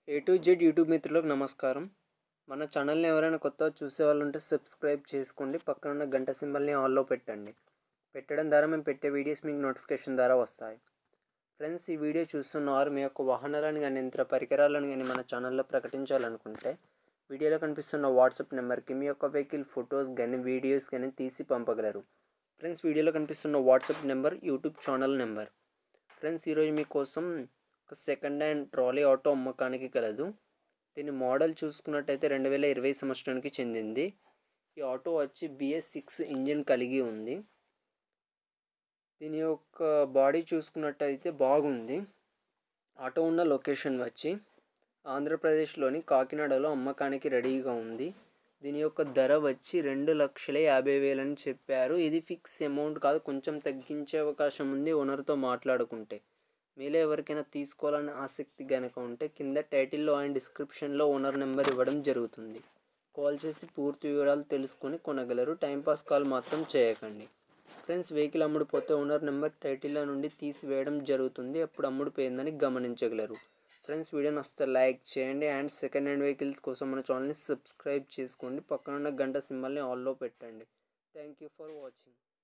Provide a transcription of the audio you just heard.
A to Z YouTube మిత్రులకు నమస్కారం మన ఛానల్ని ఎవరైనా కొత్తగా చూసే వాళ్ళు ఉంటే సబ్స్క్రైబ్ చేసుకోండి పక్కన ఉన్న గంట సింబల్ని ఆల్లో పెట్టండి పెట్టడం ద్వారా మేము పెట్టే వీడియోస్ మీకు నోటిఫికేషన్ ద్వారా వస్తాయి ఫ్రెండ్స్ ఈ వీడియో చూస్తున్న వారు మీ యొక్క వాహనాలను కానీ యంత్ర పరికరాలను కానీ మన ఛానల్లో ప్రకటించాలనుకుంటే వీడియోలో కనిపిస్తున్న వాట్సాప్ నెంబర్కి మీ యొక్క వెహికల్ ఫొటోస్ కానీ వీడియోస్ కానీ తీసి పంపగలరు ఫ్రెండ్స్ వీడియోలో కనిపిస్తున్న WhatsApp number YouTube channel number friends ఈరోజు మీకోసం ఒక సెకండ్ హ్యాండ్ ట్రాలీ ఆటో అమ్మకానికి కలదు దీని మోడల్ చూసుకున్నట్టయితే రెండు వేల ఇరవై సంవత్సరానికి చెందింది ఈ ఆటో వచ్చి బిఎస్ సిక్స్ ఇంజిన్ కలిగి ఉంది దీని యొక్క బాడీ చూసుకున్నట్టయితే బాగుంది ఆటో ఉన్న లొకేషన్ వచ్చి ఆంధ్రప్రదేశ్లోని కాకినాడలో అమ్మకానికి రెడీగా ఉంది దీని యొక్క ధర వచ్చి రెండు లక్షల యాభై వేలని చెప్పారు ఇది ఫిక్స్ అమౌంట్ కాదు కొంచెం తగ్గించే అవకాశం ఉంది ఓనర్తో మాట్లాడుకుంటే మీలో ఎవరికైనా తీసుకోవాలని ఆసక్తి కనుక ఉంటే కింద టైటిల్లో అండ్ డిస్క్రిప్షన్లో ఓనర్ నెంబర్ ఇవ్వడం జరుగుతుంది కాల్ చేసి పూర్తి వివరాలు తెలుసుకొని కొనగలరు టైంపాస్ కాల్ మాత్రం చేయకండి ఫ్రెండ్స్ వెహికల్ అమ్ముడుపోతే ఓనర్ నెంబర్ టైటిల్లో నుండి తీసివేయడం జరుగుతుంది అప్పుడు అమ్ముడుపోయిందని గమనించగలరు ఫ్రెండ్స్ వీడియో నచ్చితే లైక్ చేయండి అండ్ సెకండ్ హ్యాండ్ వెహికల్స్ కోసం మన ఛానల్ని సబ్స్క్రైబ్ చేసుకోండి పక్కన ఉన్న గంట సింబల్ని ఆల్లో పెట్టండి థ్యాంక్ యూ ఫర్ వాచింగ్